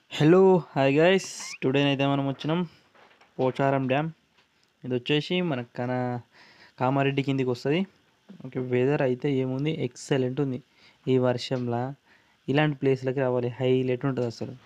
Hello hi guys today అయితే మనం వచ్చినాం పోచారం డ్యామ్ ఇది వచ్చేసి మన కన కామారెడ్డి కిందికి వస్తుంది ఓకే వెదర్ అయితే ఏముంది ఎక్సలెంట్ ఉంది ఈ వర్షంలో ఇలాంటి ప్లేస్లకి రావాలి హైలైట్ ఉంటుంది అసలు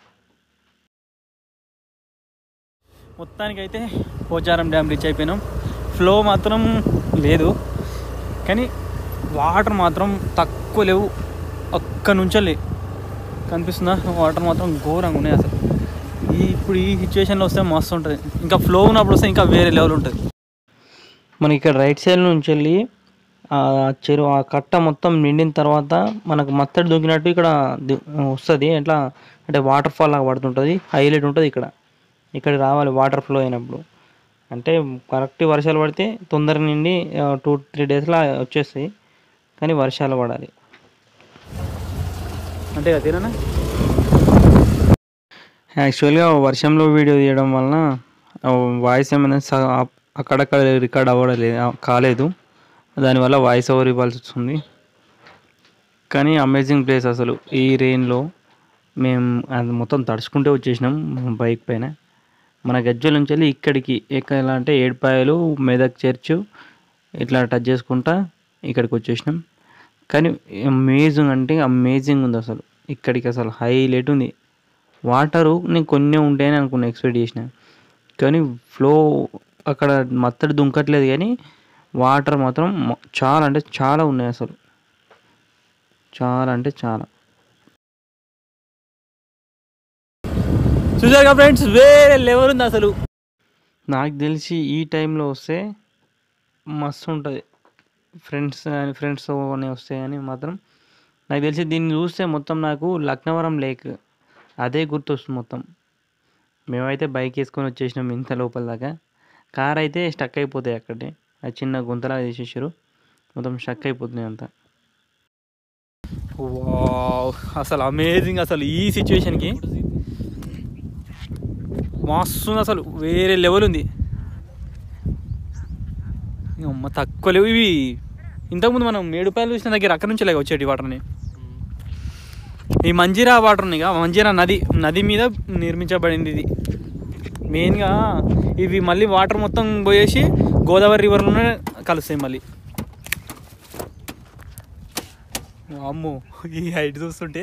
మొత్తానికైతే పోచారం డ్యామ్ రీచ్ అయిపోయినాం ఫ్లో మాత్రం లేదు కానీ వాటర్ మాత్రం తక్కువ లేవు ఒక్క నుంచి కనిపిస్తుందా వాటర్ మాత్రం ఘోరంగా ఉన్నాయి అసలు ఈ ఇప్పుడు ఈ సిచ్యువేషన్లో వస్తే మస్తు ఉంటుంది ఇంకా ఫ్లో ఉన్నప్పుడు వస్తే ఇంకా వేరే లెవెల్ ఉంటుంది మనకి ఇక్కడ రైట్ సైడ్ నుంచి వెళ్ళి ఆ చెరువు ఆ కట్ట మొత్తం నిండిన తర్వాత మనకు మత్తడి దూకినట్టు ఇక్కడ ది- వస్తుంది ఎట్లా అంటే వాటర్ ఫాల్ లాగా పడుతుంటుంది హైలైట్ ఉంటుంది ఇక్కడ ఇక్కడ రావాలి వాటర్ ఫ్లో అయినప్పుడు అంటే కరెక్ట్ వర్షాలు పడితే తొందరగా నిండి టూ త్రీ డేస్లో వచ్చేస్తాయి కానీ వర్షాలు పడాలి అంతే కదా తీరనా యాక్చువల్గా వర్షంలో వీడియో తీయడం వలన వాయిస్ ఏమైనా స- అక్కడక్కడ రికార్డ్ అవ్వడలేదు కాలేదు దానివల్ల వాయిస్ ఓవర్ ఇవ్వాల్సి వస్తుంది కానీ అమేజింగ్ ప్లేస్ అసలు ఈ రెయిన్లో మేము అది మొత్తం తడుచుకుంటూ వచ్చేసినాం బైక్ పైన మన గజ్జల నుంచి వెళ్ళి ఇక్కడికి ఎక్కడ అంటే ఏడుపాయలు మెదక్ చర్చ్ ఇట్లా టచ్ చేసుకుంటా ఇక్కడికి వచ్చేసినాం కానీ అమేజింగ్ అంటే అమేజింగ్ ఉంది అసలు ఇక్కడికి అసలు హైలైట్ ఉంది వాటరు నేను కొన్ని ఉంటాయని అనుకున్నా ఎక్స్పెక్ట్ చేసిన కానీ ఫ్లో అక్కడ మత్తడి దుంకట్లేదు కానీ వాటర్ మాత్రం మ- చాలా అంటే చాలా ఉన్నాయి అసలు చాలా అంటే చాలా చూసారుగా ఫ్రెండ్స్ వేరే లెవెల్ ఉంది అసలు నాకు తెలిసి ఈ టైంలో వస్తే మస్తు ఉంటుంది ఫ్రెండ్స్ కానీ ఫ్రెండ్స్ కానీ వస్తే కానీ మాత్రం నాకు తెలిసి దీన్ని చూస్తే మొత్తం నాకు లక్నవరం లేక్ అదే గుర్తొస్తుంది మొత్తం మేమైతే బైక్ వేసుకొని వచ్చేసినాం ఇంత లోపల దాకా కార్ అయితే స్టక్ అయిపోతాయి అక్కడే అది చిన్న గుంతలా తీసేసారు మొత్తం స్టక్ అయిపోతున్నాయి అంతా వావ్ అసలు అమేజింగ్ అసలు ఈ సిచ్యువేషన్కి మస్తు ఉంది అసలు వేరే లెవెల్ ఉంది అమ్మ తక్కువ లేవు ఇవి ఇంతకుముందు మనం మేడుపాయలు చూసిన దగ్గర అక్కడ నుంచి లేక వచ్చేటి వాటర్ని ఈ మంజీరా వాటర్ ఉంది కదా మంజీరా నది నది మీద నిర్మించబడింది ఇది మెయిన్గా ఇవి మళ్ళీ వాటర్ మొత్తం పోయేసి గోదావరి రివర్లోనే కలుస్తాయి మళ్ళీ అమ్మో ఈ హైట్ చూస్తుంటే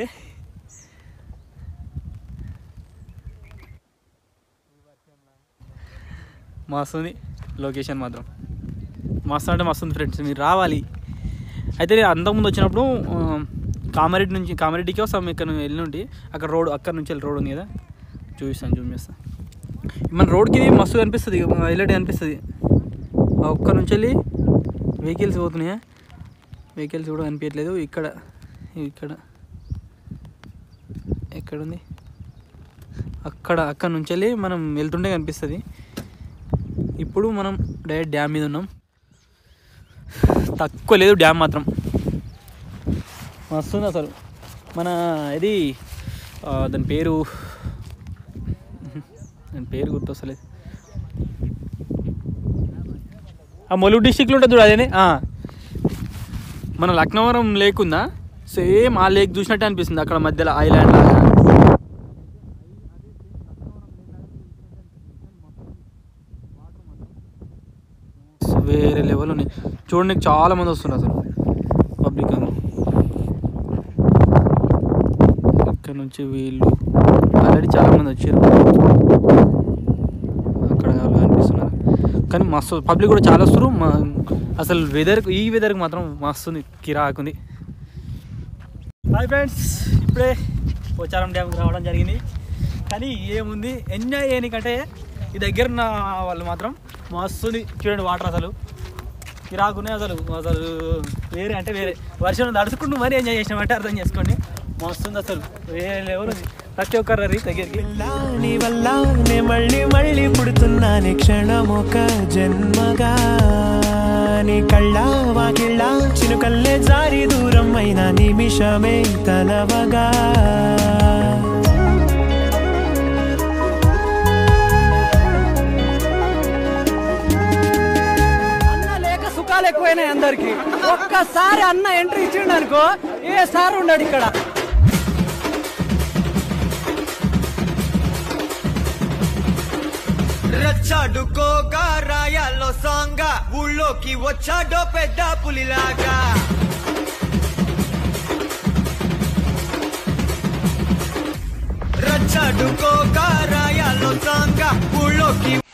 మస్తు ఉంది లొకేషన్ మాత్రం మస్తు అంటే మస్తు ఉంది ఫ్రెండ్స్ మీరు రావాలి అయితే నేను అంతకుముందు వచ్చినప్పుడు ఆ, కామారెడ్డి నుంచి కామారెడ్డికి వస్తాం ఇక్కడ వెళ్ళి నుండి అక్కడ రోడ్ అక్కడ నుంచి వెళ్ళి రోడ్ ఉంది కదా చూపిస్తాను జూమ్ చేస్తాను మన రోడ్కి ఇది మస్తు కనిపిస్తుంది హైలైట్ కనిపిస్తుంది ఆ ఒక్క నుంచి వెళ్ళి వెహికల్స్ పోతున్నాయా వెహికల్స్ కూడా కనిపించట్లేదు ఇక్కడ ఇక్కడ ఎక్కడుంది అక్కడ అక్కడ నుంచి వెళ్ళి మనం వెళ్తుంటే కనిపిస్తుంది ఇప్పుడు మనం డైరెక్ట్ డ్యామ్ మీద ఉన్నాం తక్కువ లేదు డ్యామ్ మాత్రం మస్తుంది అసలు మన ఇది ఆ, దాని పేరు దాని పేరు గుర్తొస్తలేదు ఆ ములుగు డిస్టిక్లో ఉంటుంది చూడు అదేనే ఆ. మన లక్నవరం లేక్ ఉందా సేమ్ ఆ లేక్ చూసినట్టే అనిపిస్తుంది అక్కడ మధ్యలో ఐలాండ్ లాగా వేరే లెవెల్ ఉన్నాయి చూడండి చాలా మంది వస్తున్నారు అసలు పబ్లిక్ అని ఇక్కడ నుంచి వీళ్ళు ఆల్రెడీ చాలా మంది వచ్చారు అక్కడ వాళ్ళు కనిపిస్తున్నారు కానీ మస్తు పబ్లిక్ కూడా చాలా వస్తారు మా అసలు వెదర్ ఈ వెదర్కి మాత్రం మస్తుంది కిరాకుంది హాయ్ ఫ్రెండ్స్ ఇప్పుడే పోచారం డ్యామ్కి రావడం జరిగింది కానీ ఏముంది ఎంజాయ్ చేయనికంటే ఈ దగ్గర ఉన్న వాళ్ళు మాత్రం మస్తుంది చూడండి వాటర్ అసలు కిరాకునే అసలు అసలు వేరే అంటే వేరే వర్షం నడుచుకుంటూ మరీ ఎంజాయ్ చేసినామంటే అర్థం చేసుకోండి మస్తుంది అసలు వేరే లెవెల్ ఉంది ప్రతి ఒక్కరు రీ దగ్గరికి నీ వల్ల నే మళ్ళీ మళ్ళీ పుడుతున్నానే క్షణమొక జన్మగా నీ కళ్ళ వాకిళ్ళ చినుకల్లే జారి దూరం అయిన నిమిషమే తలవగా అన్న లేక సుఖాలు ఎక్కువైనాయి అందరికి ఒక్కసారి అన్న ఎంట్రీ ఇచ్చిండు అనుకో ఏ సార్ ఉండడు ఇక్కడ రచ్చాడుకోగా రాయాల్లో సాంగ ఊళ్ళోకి వచ్చాడో పెద్ద పులిలాగా రచ్చాడుకోగా రాయాల్లో సాంగ ఊళ్ళోకి